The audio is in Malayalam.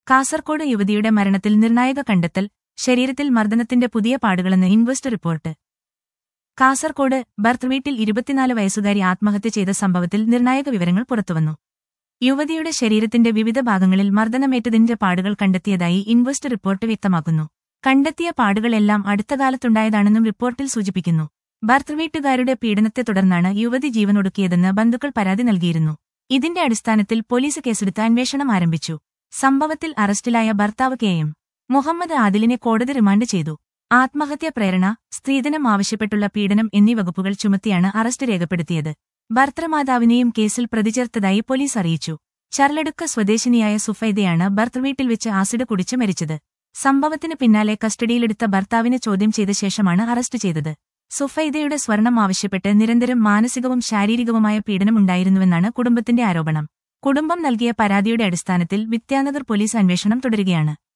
കാസർകോട് യുവതിയുടെ മരണത്തിൽ നിർണായക കണ്ടെത്തൽ ശരീരത്തിൽ മർദ്ദനത്തിന്റെ പുതിയ പാടുകളെന്ന് ഇൻവെസ്റ്റ് റിപ്പോർട്ട് കാസർകോട് ബർത്ത് വീട്ടിൽ ഇരുപത്തിനാല് വയസ്സുകാരി ആത്മഹത്യ ചെയ്ത സംഭവത്തിൽ നിർണായക വിവരങ്ങൾ പുറത്തുവന്നു യുവതിയുടെ ശരീരത്തിന്റെ വിവിധ ഭാഗങ്ങളിൽ മർദ്ദനമേറ്റതിന്റെ പാടുകൾ കണ്ടെത്തിയതായി ഇൻവെസ്റ്റ് റിപ്പോർട്ട് വ്യക്തമാക്കുന്നു കണ്ടെത്തിയ പാടുകളെല്ലാം അടുത്ത കാലത്തുണ്ടായതാണെന്നും റിപ്പോർട്ടിൽ സൂചിപ്പിക്കുന്നു ഭർത്തൃ വീട്ടുകാരുടെ പീഡനത്തെ തുടർന്നാണ് യുവതി ജീവനൊടുക്കിയതെന്ന് ബന്ധുക്കൾ പരാതി നൽകിയിരുന്നു ഇതിന്റെ അടിസ്ഥാനത്തിൽ പോലീസ് കേസെടുത്ത് അന്വേഷണം ആരംഭിച്ചു സംഭവത്തിൽ അറസ്റ്റിലായ ഭർത്താവ് കെ എം മുഹമ്മദ് ആദിലിനെ കോടതി റിമാൻഡ് ചെയ്തു ആത്മഹത്യാ പ്രേരണ സ്ത്രീധനം ആവശ്യപ്പെട്ടുള്ള പീഡനം എന്നീ വകുപ്പുകൾ ചുമത്തിയാണ് അറസ്റ്റ് രേഖപ്പെടുത്തിയത് ഭർത്തൃമാതാവിനെയും കേസിൽ പ്രതിചേർത്തതായി പോലീസ് അറിയിച്ചു ചർലടുക്ക സ്വദേശിനിയായ സുഫൈദയാണ് ഭർത്തൃവീട്ടിൽ വെച്ച് ആസിഡ് കുടിച്ച് മരിച്ചത് സംഭവത്തിന് പിന്നാലെ കസ്റ്റഡിയിലെടുത്ത ഭർത്താവിനെ ചോദ്യം ചെയ്ത ശേഷമാണ് അറസ്റ്റ് ചെയ്തത് സുഫൈദയുടെ സ്വർണം ആവശ്യപ്പെട്ട് നിരന്തരം മാനസികവും ശാരീരികവുമായ പീഡനമുണ്ടായിരുന്നുവെന്നാണ് കുടുംബത്തിന്റെ ആരോപണം കുടുംബം നൽകിയ പരാതിയുടെ അടിസ്ഥാനത്തിൽ വിദ്യാനഗർ പോലീസ് അന്വേഷണം തുടരുകയാണ്